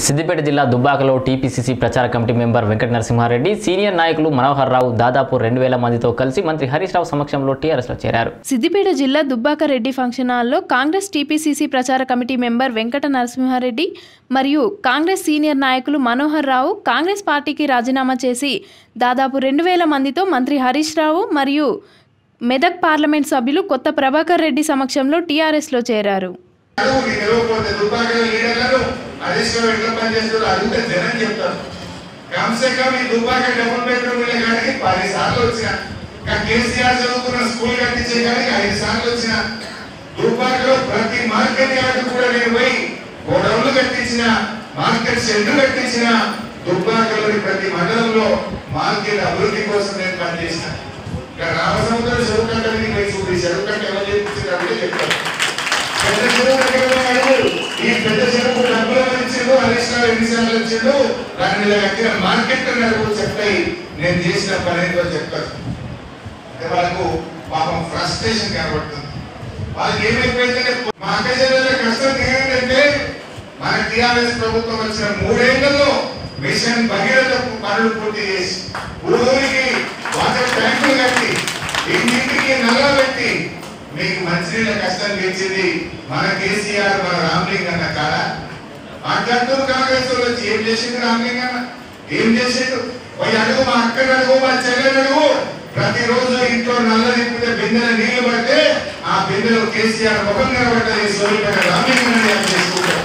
సిద్దిపేట జిల్లా దుబ్బాకలో టీపీసీసీ ప్రచార committee member Venkata Narasimha Reddy senior నాయకులు మనోహర్ రావు దాదాపు రెండు వేల మందితో కలిసి మంత్రి హరీష్ రావు సమక్షంలో టీఆర్ఎస్లో చేరారు సిద్దిపేట జిల్లా దుబ్బాక రెడ్డి ఫంక్షన్ హాల్లో కాంగ్రెస్ టీపీసీసీ ప్రచార కమిటీ మెంబర్ వెంకట నరసింహారెడ్డి మరియు కాంగ్రెస్ సీనియర్ నాయకులు మనోహర్ రావు కాంగ్రెస్ పార్టీకి రాజీనామా చేసి దాదాపు రెండు వేల మందితో మంత్రి హరీష్ రావు మరియు మెదక్ పార్లమెంట్ సభ్యులు కొత్త ప్రభాకర్ రెడ్డి సమక్షంలో టీఆర్ఎస్లో చేరారు అడుగు నీకు తెలియకపోతే దుబ్బాకల లీడర్లను అడిషనల్ ఎట్లా పనిచేస్తారు అడిగితే జనం చెప్తారు కమ్సే కమ్ ఈ దుబ్బాక డబుల్ బెడ్రూమ్ ఇళ్ళ కాడికి పది సార్లు వచ్చిన ఇంకా కేసీఆర్ చదువుకున్న స్కూల్ కట్టించే కాడికి ఐదు సార్లు వచ్చిన దుబ్బాకలో ప్రతి మార్కెట్ యార్డ్ కూడా నేను పోయి గోడౌన్లు కట్టించిన మార్కెట్ షెడ్లు కట్టించిన దుబ్బాకలోని ప్రతి మండలంలో మార్కెట్ అభివృద్ధి కోసం నేను పనిచేసిన ఇంకా రామసముద్రం చెరువు కట్ట మీద పోయి చూపి చెరువు కట్ట ఎవరు చేయించారంటే చెప్తారు పెద్ద చెరువు దగ్గర పోయి అడిగారు. ఈ పెద్ద చెరువు డబ్బులు ఎవరు ఇచ్చిండు హరీష్ రావు ఎన్నిసార్లు వచ్చిండు దాని మీద కట్టిన మార్కెట్ నడుపు చెప్తాయి నేను చేసిన పని ఏంటో చెప్తారు అంటే వాళ్ళకు పాపం ఫ్రస్ట్రేషన్ కనబడుతుంది వాళ్ళకి ఏమైపోయిందంటే మా అక్క చెల్లెల కష్టం ఏంటంటే మన టిఆర్ఎస్ ప్రభుత్వం వచ్చిన మూడేళ్లలో మిషన్ భగీరథ పనులు పూర్తి చేసి ఊరికి వాటర్ ట్యాంకులు కట్టి ఇంటింటికి నల్ల పెట్టి మీకు మంచినీళ్ళ కష్టం తీర్చింది మన కేసీఆర్ మన రామ్లింగ్ అన్న కాడ మాట్లాడుతున్నారు కాంగ్రెస్ వాళ్ళు వచ్చి ఏం చేసింది రామ్లింగ్ అన్న ఏం చేసిండు పోయి అడుగు మా అక్కని అడుగు మా చెల్లెని అడుగు ప్రతిరోజు ఇంట్లో నల్ల నింపితే బిందెల నీళ్లు పడితే ఆ బిందెలో కేసీఆర్ ముఖం నిలబడ్డది సోలిపేట రామ్లింగ్ అన్న యాడ్ చేసుకుంటారు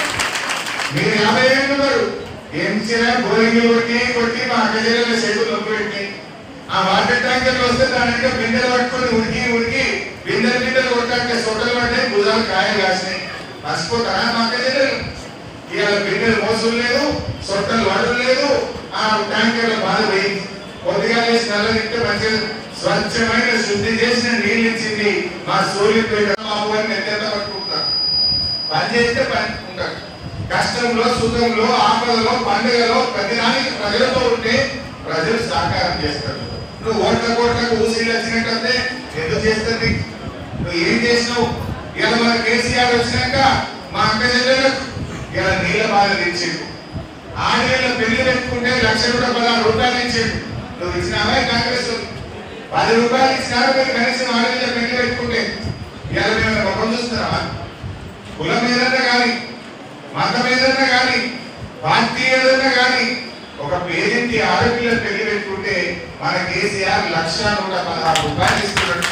మీరు యాభై ఏళ్ళు ఉన్నారు ఏం చేయాలి బోరింగ్ కొట్టి కొట్టి మా అక్క చెల్లెల చేతులు నొప్పి పెట్టి ఆ వాటర్ ట్యాంకర్లు వస్తే దాని వెనక బిందెలు పట్టుకొని ఉడికి ఉడికి బిందెలు బిందెలు కొట్టాక సొట్టలు పడ్డాయి భుజాలు కాయలు కాసినాయి మర్చిపోతారా మా అక్క చెల్లెలు ఇవాళ బిందెలు మోసం లేదు సొట్టలు వాడడం లేదు ఆ ట్యాంకర్ల బాధ పోయింది కొద్దిగా వేసి నల్ల నింటే మంచిగా స్వచ్ఛమైన శుద్ధి చేసిన నీళ్ళు ఇచ్చింది మా సూర్యపేట బాబు అని నెత్తెత్త పట్టుకుంటారు పని చేస్తే పని ఉంటారు కష్టంలో సుఖంలో ఆపదలో పండుగలో ప్రతిదానికి ప్రజలతో ఉంటే ప్రజలు సహకారం చేస్తారు నువ్వు ఓట్ల కోట్లకు ఊసిలు వచ్చినట్టే ఎందుకు చేస్తుంది నువ్వు ఏం చేసినావు ఇలా మన కేసీఆర్ వచ్చినాక మా అక్క చెల్లెలకు ఇలా నీళ్ళ బాధ తెచ్చిండు ఆడేళ్ళ పెళ్లి పెట్టుకుంటే లక్ష కూడా పదహారు రూపాయలు ఇచ్చిండు నువ్వు ఇచ్చినావా కాంగ్రెస్ వాళ్ళు? పది రూపాయలు ఇచ్చినారు మీరు కనీసం ఆడేళ్ళ పెళ్లి పెట్టుకుంటే ఇలా మేము ముఖం చూస్తున్నావా కులం ఏదన్నా కానీ మతం ఏదన్నా కానీ పార్టీ ఏదన్నా కానీ ఒక పేరింటి ఆడపిల్ల పెళ్లి పెట్టుకుంటే మన కేసీఆర్ లక్ష నూట పదహారు రూపాయలు ఇస్తున్నాడు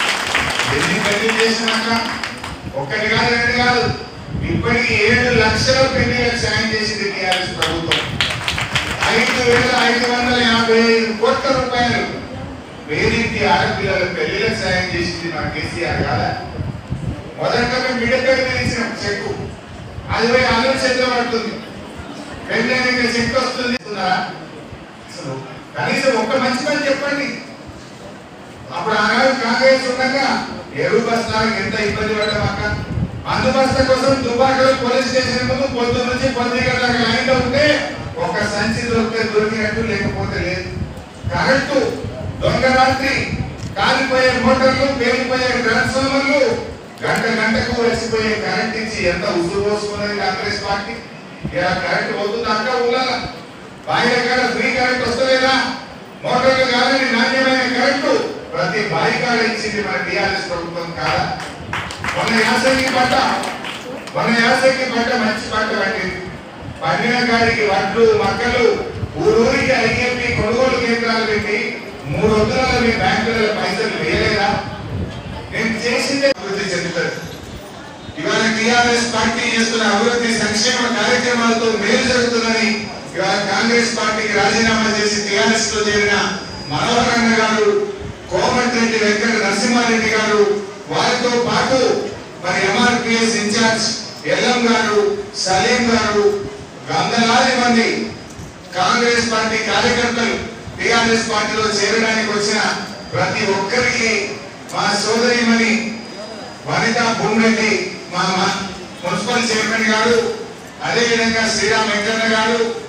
ఎన్ని పెళ్లి చేసినాక ఒక్కటి కాదు రెండు కాదు ఇప్పటికి ఏడు లక్షల పెళ్లిలకు సాయం చేసింది టీఆర్ఎస్ ప్రభుత్వం ఐదు వేల ఐదు వందల యాభై ఐదు కోట్ల రూపాయలు పేరింటి ఆడపిల్లల పెళ్లిలకు సాయం చేసింది మన కేసీఆర్ కాదా మొదట మేము మిడతలు తెలిసిన చెక్కు అది పోయి అల్లుడు చేతిలో పడుతుంది పెళ్ళైన చెక్కు వస్తుంది ఉందా? అసలు కనీసం ఒక్క మంచి పని చెప్పండి అప్పుడు ఆనాడు కాంగ్రెస్ ఉండగా ఎరువు బస్తాలకు ఎంత ఇబ్బంది పడ్డాం అక్క అందు బస్తా కోసం దుబాకలో పోలీస్ స్టేషన్ ముందు పొద్దు నుంచి పొద్దు గంటలకు లైన్ లో ఉంటే ఒక సంచి దొరికితే దొరికినట్టు లేకపోతే లేదు కరెంటు దొంగ రాత్రి కాలిపోయే మోటార్లు పేలిపోయే ట్రాన్స్ఫార్మర్లు గంట గంటకు వచ్చిపోయే కరెంట్ ఇచ్చి ఎంత ఉసురు పోసుకున్నది కాంగ్రెస్ పార్టీ ఇలా కరెంట్ వద్దు అక్క ఊళ్ళ బాయిల కాడ ఫ్రీ కరెంట్ వస్తలేదా మోటార్లు కాదని నాణ్యమైన కరెంటు ప్రతి బాయి కాడ ఇచ్చింది మన టిఆర్ఎస్ ప్రభుత్వం కాదా మొన్న యాసంగి పంట మొన్న యాసంగి పంట మంచి పంట పండింది పండిన కాడికి వడ్లు మక్కలు ఊరూరికి ఐఎంపీ కొనుగోలు కేంద్రాలు పెట్టి మూడు వందల మీ బ్యాంకులలో పైసలు వేయలేదా నేను చేసిందే అభివృద్ధి చెందుతారు ఇవాళ టిఆర్ఎస్ పార్టీ చేస్తున్న అభివృద్ధి సంక్షేమ కార్యక్రమాలతో మేలు జరుగుతుందని ఇవాళ కాంగ్రెస్ పార్టీకి రాజీనామా చేసి టిఆర్ఎస్ లో చేరిన మనోహరన్న గారు కోమటిరెడ్డి వెంకట నరసింహారెడ్డి గారు వారితో పాటు మరి ఎంఆర్పిఎస్ ఇన్ఛార్జ్ ఎల్ఎం గారు సలీం గారు వందలాది మంది కాంగ్రెస్ పార్టీ కార్యకర్తలు టిఆర్ఎస్ పార్టీలో చేరడానికి వచ్చిన ప్రతి ఒక్కరికి మా సోదరిమణి వనిత భూమిరెడ్డి మా మా మున్సిపల్ చైర్మన్ గారు అదేవిధంగా శ్రీరామ్ వెంకన్న గారు